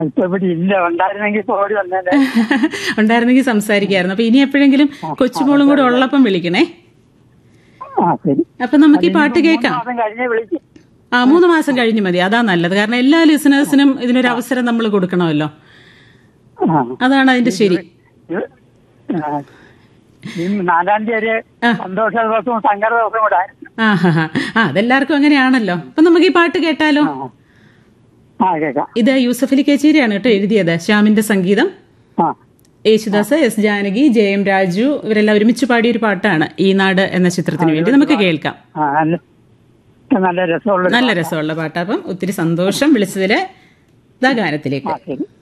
ഇപ്പൊ ഇവിടെ ഇല്ല ഉണ്ടായിരുന്നെങ്കിൽ ഇപ്പൊ ഓടി വന്നേനെ ഉണ്ടായിരുന്നെങ്കിൽ സംസാരിക്കായിരുന്നു അപ്പൊ ഇനി എപ്പോഴെങ്കിലും കൊച്ചുമോളും കൂടെ ഉള്ളപ്പം വിളിക്കണേ ആ ശരി അപ്പൊ നമുക്ക് ഈ പാട്ട് കേൾക്കാം മാസം കഴിഞ്ഞേ വിളിക്കും ആ മൂന്ന് മാസം കഴിഞ്ഞ് മതി അതാ നല്ലത് കാരണം എല്ലാ ലിസണേഴ്സിനും ഇതിനൊരു അവസരം നമ്മൾ കൊടുക്കണമല്ലോ ആ അതാണ് അതിന്റെ ശരി ഇത്, ആ, ഈ നാലാം തീയതി ഒരു സന്തോഷ ദിവസവും സങ്കട ദിവസവും കൂടെ ആയിരുന്നു ആ ഹാ ഹാ ആ അതെല്ലാവർക്കും അങ്ങനെയാണല്ലോ അപ്പൊ നമുക്ക് ഈ പാട്ട് കേട്ടാലോ ആ. ആ കേക്കാം ഇത് യൂസഫലി കേച്ചേരിയാണ് കേട്ടോ എഴുതിയത് ശ്യാമിന്റെ സംഗീതം ആ Yesudas S Janaki J M Raju ഇവരെല്ലാം ഒരുമിച്ച് പാടിയ ഒരു പാട്ടാണ് ഈ നാട് എന്ന ചിത്രത്തിന് വേണ്ടി നമുക്ക് കേൾക്കാം ആ നല്ല നല്ല രസമുള്ള നല്ല രസമുള്ള പാട്ടാ അപ്പം ഒത്തിരി സന്തോഷം വിളിച്ചതില് ഇതാ ഗാനത്തിലേക്ക് ആ ശരി